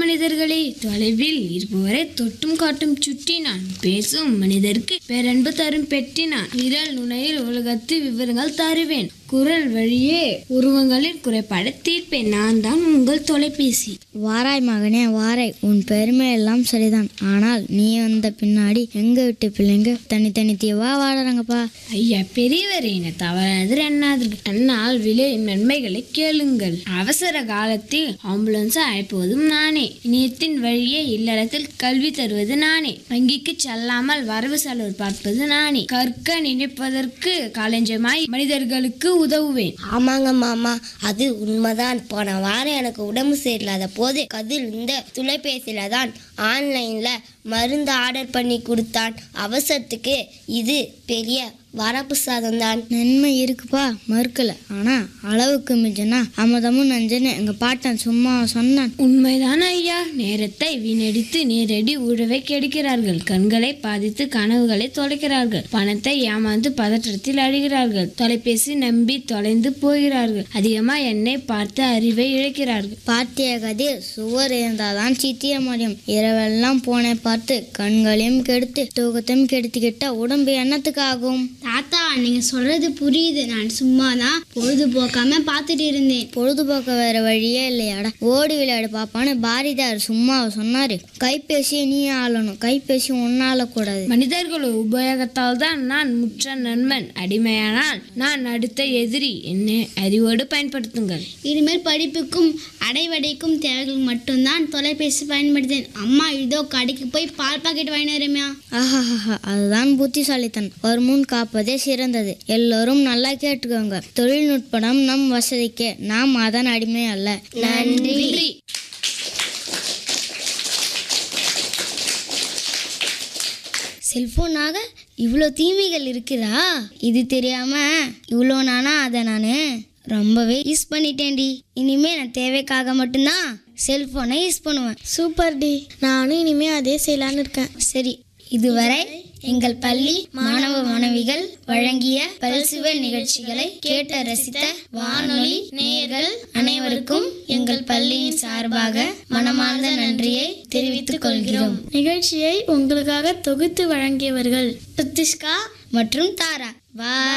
மனிதர்களே தொலைவில் இருப்பவரை தொட்டும் காட்டும் சுட்டினான் பேசும் மனிதருக்கு பேரன்பு தரும் பெட்டினான் விரல் நுனையில் உலகத்து விவரங்கள் தருவேன் குரல் வழியே உருவங்களின் குறைபாடு தீர்ப்பேன் நான் தான் உங்கள் தொலைபேசி வாராய் மகனே வாராய் உன் பெருமை எல்லாம் சரிதான் ஆனால் நீ வந்த பின்னாடி எங்க விட்டு பிள்ளைங்க தனித்தனி தீவா வாடுறாங்கப்பா ஐயா பெரியவரே என தவறாது எண்ணாது என்னால் விளையும் நன்மைகளை கேளுங்கள் அவசர காலத்தில் ஆம்புலன்ஸ் அழைப்பதும் நானே இணையத்தின் வழியே இல்லறத்தில் கல்வி தருவது நானே வங்கிக்கு செல்லாமல் வரவு செலவு பார்ப்பது நானே கற்க நினைப்பதற்கு காலஞ்சமாய் மனிதர்களுக்கு உதவுவேன் ஆமாங்க மாமா அது உண்மைதான் போன வாரம் எனக்கு உடம்பு சரியில்லாத போது கதில் இந்த தொலைபேசியில தான் ஆன்லைன்ல மருந்து ஆர்டர் பண்ணி கொடுத்தான் அவசரத்துக்கு இது பெரிய வரப்பிரசாதம் தான் நன்மை இருக்குப்பா மறுக்கல ஆனா அளவுக்கு மிஞ்சனா அமதமும் நஞ்சன்னு எங்க பாட்டன் சும்மா சொன்னான் உண்மைதான் ஐயா நேரத்தை வீணடித்து நேரடி உழவை கெடுக்கிறார்கள் கண்களை பாதித்து கனவுகளை தொலைக்கிறார்கள் பணத்தை ஏமாந்து பதற்றத்தில் அழுகிறார்கள் தொலைபேசி நம்பி தொலைந்து போகிறார்கள் அதிகமா என்னை பார்த்து அறிவை இழக்கிறார்கள் பாட்டிய கதிர் சுவர் இருந்தாதான் சித்திர முடியும் இரவெல்லாம் போனை பார்த்து கண்களையும் கெடுத்து தூக்கத்தையும் கெடுத்துக்கிட்டா உடம்பு என்னத்துக்கு ஆகும் தாத்தா நீங்க சொல்றது புரியுது நான் சும்மா தான் பொழுதுபோக்காம பார்த்துட்டு இருந்தேன் பொழுதுபோக்க வேற வழியே இல்லையாடா ஓடி விளையாடு பாப்பான்னு பாரதியார் சும்மா சொன்னாரு கைபேசியை நீ ஆளணும் கைபேசி ஒன்னால கூடாது மனிதர்கள் உபயோகத்தால் தான் நான் முற்ற நண்பன் அடிமையானால் நான் அடுத்த எதிரி என்னை அறிவோடு பயன்படுத்துங்கள் இனிமேல் படிப்புக்கும் அடைவடைக்கும் தேவைகளுக்கு மட்டும்தான் தொலைபேசி பயன்படுத்தேன் அம்மா இதோ கடைக்கு போய் பால் பாக்கெட் வாங்கிட்டு வரேம்யா ஆஹாஹா அதுதான் புத்திசாலித்தன் வருமுன் காப்பதே சிறந்தது எல்லோரும் நல்லா கேட்டுக்கோங்க தொழில்நுட்பம் நம் வசதிக்கு நாம் அதன் அடிமை அல்ல நன்றி செல்போனாக இவ்வளோ தீமைகள் இருக்குதா இது தெரியாம இவ்வளோ நானா அதை நான் ரொம்பவே யூஸ் பண்ணிட்டேன்டி இனிமே நான் தேவைக்காக மட்டும்தான் செல்போனை யூஸ் பண்ணுவேன் சூப்பர் டி நானும் இனிமே அதே செய்யலான்னு இருக்கேன் சரி இதுவரை எங்கள் பள்ளி மாணவ மாணவிகள் வழங்கிய பல்சுவல் நிகழ்ச்சிகளை கேட்ட ரசித்த வானொலி நேயர்கள் அனைவருக்கும் எங்கள் பள்ளியின் சார்பாக மனமார்ந்த நன்றியை தெரிவித்துக் கொள்கிறோம் நிகழ்ச்சியை உங்களுக்காக தொகுத்து வழங்கியவர்கள் பிரதிஷ்கா மற்றும் தாரா பாய்